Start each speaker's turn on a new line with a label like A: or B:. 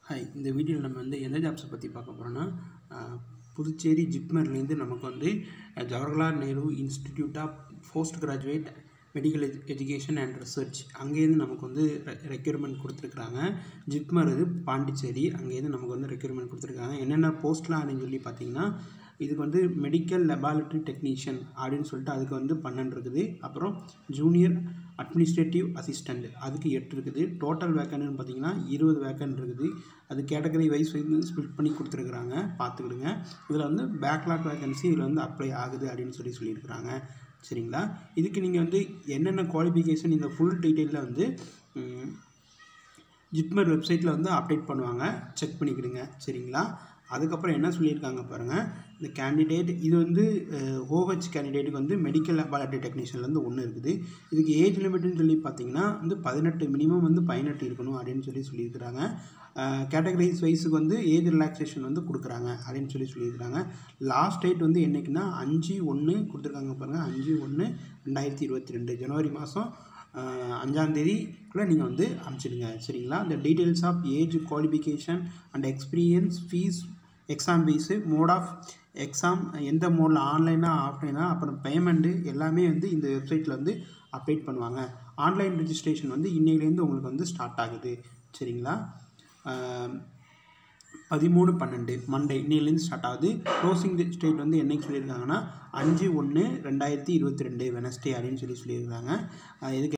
A: hi இந்த வீடியோவில் நம்ம வந்து எந்த ஜாப்ஸை பற்றி பார்க்க போகிறோன்னா புதுச்சேரி ஜிப்மர்லேருந்து நமக்கு வந்து அஹ், Jawaharlal Nehru institute of post graduate medical edu education and research அங்கேருந்து நமக்கு வந்து ரெக்யூர்மெண்ட் கொடுத்துருக்குறாங்க ஜிப்மர் இது பாண்டிச்சேரி அங்கேருந்து நமக்கு வந்து ரெக்யூர்மெண்ட் கொடுத்துருக்காங்க என்னென்ன போஸ்ட்லாம் அப்படின்னு சொல்லி பார்த்தீங்கன்னா இதுக்கு வந்து மெடிக்கல் லெபார்ட்டரி டெக்னீஷியன் அப்படின்னு சொல்லிட்டு அதுக்கு வந்து பன்னெண்டு இருக்குது அப்புறம் ஜூனியர் அட்மினிஸ்ட்ரேட்டிவ் அசிஸ்டண்ட் அதுக்கு எட்டு இருக்குது டோட்டல் வேக்கன்னு பார்த்தீங்கன்னா இருபது வேக்கன் இருக்குது அது கேட்டகரி வைஸ் வந்து ஸ்பிளிட் பண்ணி கொடுத்துருக்குறாங்க பார்த்துக்கிடுங்க இதில் வந்து பேக்லாக் வேக்கன்சி இதில் வந்து அப்ளை ஆகுது அப்படின்னு சொல்லி சொல்லியிருக்கிறாங்க சரிங்களா இதுக்கு நீங்கள் வந்து என்னென்ன குவாலிஃபிகேஷன் இந்த ஃபுல் டீட்டெயிலில் வந்து ம், ஜிப்மர் வெப்சைட்டில் வந்து அப்டேட் பண்ணுவாங்க செக் பண்ணிக்கிடுங்க சரிங்களா அதுக்கப்புறம் என்ன சொல்லியிருக்காங்க பாருங்கள் இந்த கேண்டிடேட் இது வந்து ஓஹெச் கேண்டிடேட்டுக்கு வந்து மெடிக்கல் லெபார்ட்டரி டெக்னீஷியனில் வந்து ஒன்று இருக்குது இதுக்கு ஏஜ் லிமிட்னு சொல்லி பார்த்தீங்கன்னா வந்து பதினெட்டு மினிமம் வந்து பதினெட்டு இருக்கணும் அப்படின்னு சொல்லி சொல்லியிருக்கிறாங்க கேட்டகரிஸ் வைஸுக்கு வந்து ஏஜ் ரிலாக்ஸேஷன் வந்து கொடுக்குறாங்க அப்படின்னு சொல்லி சொல்லியிருக்கிறாங்க லாஸ்ட் டேட் வந்து என்றைக்குன்னா அஞ்சு ஒன்று கொடுத்துருக்காங்க பாருங்கள் அஞ்சு ஒன்று ரெண்டாயிரத்தி இருபத்தி ரெண்டு ஜனவரி மாதம் அஞ்சாந்தேதிக்குள்ளே நீங்கள் வந்து அனுப்பிச்சிடுங்க சரிங்களா இந்த details of age qualification and experience fees exam fees mode of exam எந்த மோடில் ஆன்லைனாக ஆஃப்லைனாக அப்புறம் பேமெண்ட்டு எல்லாமே வந்து இந்த வெப்சைட்டில் வந்து அப்டேட் பண்ணுவாங்க ஆன்லைன் ரெஜிஸ்ட்ரேஷன் வந்து இன்னையிலேருந்து உங்களுக்கு வந்து ஸ்டார்ட் ஆகுது சரிங்களா ஆஹ் பதிமூணு பன்னெண்டு மண்டே இன்னையிலேருந்து ஸ்டார்ட் ஆகுது க்ளோசிங் ஸ்டேட் வந்து என்னைக்கு சொல்லியிருக்காங்கன்னா அஞ்சு ஒன்று ரெண்டாயிரத்தி இருபத்தி ரெண்டு வெனஸ்டே அப்படின்னு சொல்லி சொல்லியிருக்காங்க ஆஹ் இதுக்கு